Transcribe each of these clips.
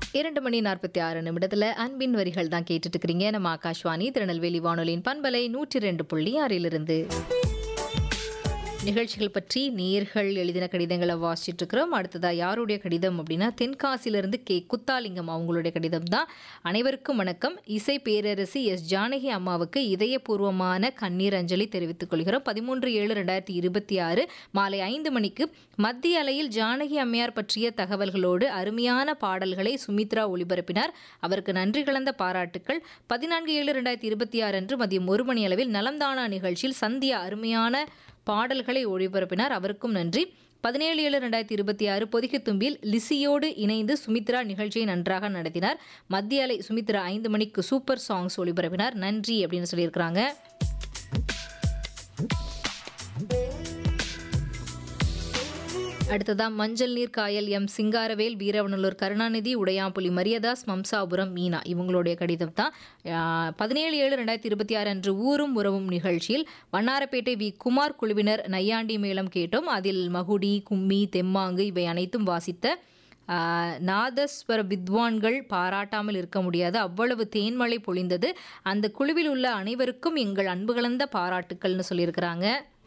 இரண்டு மணி நாற்பத்தி ஆறு நிமிடத்துல அன்பின் வரிகள் தான் கேட்டுட்டு இருக்கிறீங்க நம்ம ஆகாஷ்வாணி திருநெல்வேலி வானொலியின் பண்பலை நூற்றி ரெண்டு புள்ளி ஆறிலிருந்து நிகழ்ச்சிகள் பற்றி நேர்கள் எழுதின கடிதங்களை வாசிச்சுட்டு இருக்கிறோம் அடுத்ததா யாருடைய கடிதம் அப்படின்னா தென்காசியிலிருந்து கே குத்தாலிங்கம் அவங்களுடைய கடிதம் தான் அனைவருக்கும் வணக்கம் இசை பேரரசி எஸ் ஜானகி அம்மாவுக்கு இதயபூர்வமான கண்ணீர் அஞ்சலி தெரிவித்துக் கொள்கிறோம் பதிமூன்று ஏழு ரெண்டாயிரத்தி இருபத்தி ஆறு மாலை ஐந்து மணிக்கு மத்திய அலையில் ஜானகி அம்மையார் பற்றிய தகவல்களோடு அருமையான பாடல்களை சுமித்ரா ஒளிபரப்பினார் அவருக்கு நன்றி கலந்த பாராட்டுக்கள் பதினான்கு ஏழு ரெண்டாயிரத்தி இருபத்தி ஆறு அன்று மதியம் ஒரு மணி அளவில் நலம்தானா நிகழ்ச்சியில் சந்தியா அருமையான பாடல்களை ஒளிபரப்பினார் அவருக்கும் நன்றி பதினேழு ஏழு ரெண்டாயிரத்தி இருபத்தி ஆறு பொதிகை தும்பில் லிசியோடு இணைந்து சுமித்ரா நிகழ்ச்சியை நன்றாக நடத்தினார் மத்திய அலை சுமித்ரா ஐந்து மணிக்கு சூப்பர் சாங்ஸ் ஒளிபரப்பினார் நன்றி அப்படின்னு சொல்லியிருக்கிறாங்க அடுத்ததா மஞ்சள் நீர் காயல் எம் சிங்காரவேல் வீரவனலூர் கருணாநிதி உடையாம்புலி மரியதாஸ் மம்சாபுரம் மீனா இவங்களுடைய கடிதம் தான் பதினேழு ஏழு ரெண்டாயிரத்தி இருபத்தி ஆறு அன்று ஊரும் உறவும் நிகழ்ச்சியில் வண்ணாரப்பேட்டை வி குமார் குழுவினர் நையாண்டி மேளம் கேட்டோம் அதில் மகுடி கும்மி தெம்மாங்கு இவை அனைத்தும் வாசித்த ஆஹ், நாதஸ்வர வித்வான்கள் பாராட்டாமல் இருக்க முடியாது அவ்வளவு தேன்மழை பொழிந்தது அந்த குழுவில் உள்ள அனைவருக்கும் எங்கள் அன்பு கலந்த பாராட்டுக்கள்னு சொல்லியிருக்கிறாங்க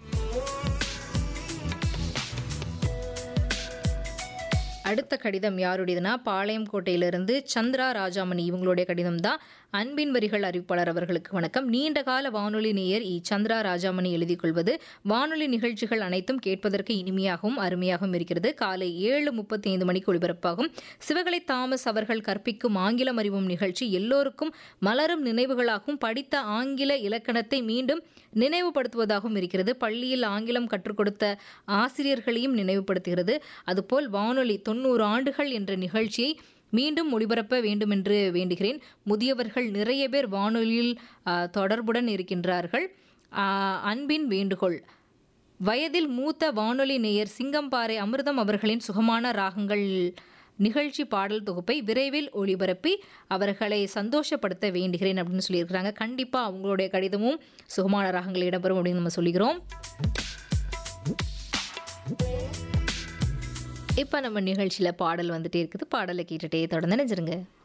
அடுத்த கடிதம் யாருடையதுன்னா பாளையம் கோட்டையிலிருந்து சந்திரா ராஜாமணி இவங்களுடைய கடிதம் தான் அன்பின் வரிகள் அறிவிப்பாளர் அவர்களுக்கு வணக்கம் நீண்ட கால வானொலி நேயர் இ சந்திரா ராஜாமணி எழுதி கொள்வது வானொலி நிகழ்ச்சிகள் அனைத்தும் கேட்பதற்கு இனிமையாகவும் அருமையாகவும் இருக்கிறது காலை ஏழு முப்பத்தி ஐந்து மணிக்கு ஒளிபரப்பாகும் சிவகலை தாமஸ் அவர்கள் கற்பிக்கும் ஆங்கிலம் அறிவும் நிகழ்ச்சி எல்லோருக்கும் மலரும் நினைவுகளாகவும் படித்த ஆங்கில இலக்கணத்தை மீண்டும் நினைவுபடுத்துவதாகவும் இருக்கிறது பள்ளியில் ஆங்கிலம் கற்றுக் கொடுத்த ஆசிரியர்களையும் நினைவுபடுத்துகிறது அதுபோல் வானொலி தொண்ணூறு ஆண்டுகள் என்ற நிகழ்ச்சியை மீண்டும் ஒளிபரப்ப வேண்டுமென்று வேண்டுகிறேன் முதியவர்கள் நிறைய பேர் வானொலியில் ஆ, தொடர்புடன் இருக்கின்றார்கள் ஆ, அன்பின் வேண்டுகோள் வயதில் மூத்த வானொலி நேயர் சிங்கம்பாறை அமிர்தம் அவர்களின் சுகமான ராகங்கள் நிகழ்ச்சி பாடல் தொகுப்பை விரைவில் ஒளிபரப்பி அவர்களை சந்தோஷப்படுத்த வேண்டுகிறேன் அப்படின்னு சொல்லியிருக்கிறாங்க கண்டிப்பாக அவங்களுடைய கடிதமும் சுகமான ராகங்கள் இடம்பெறும் அப்படின்னு நம்ம சொல்லிக்கிறோம் இப்போ நம்ம நிகழ்ச்சியில் பாடல் வந்துட்டே இருக்குது பாடலை கேட்டுட்டே தொடர்ந்து நினைச்சிருங்க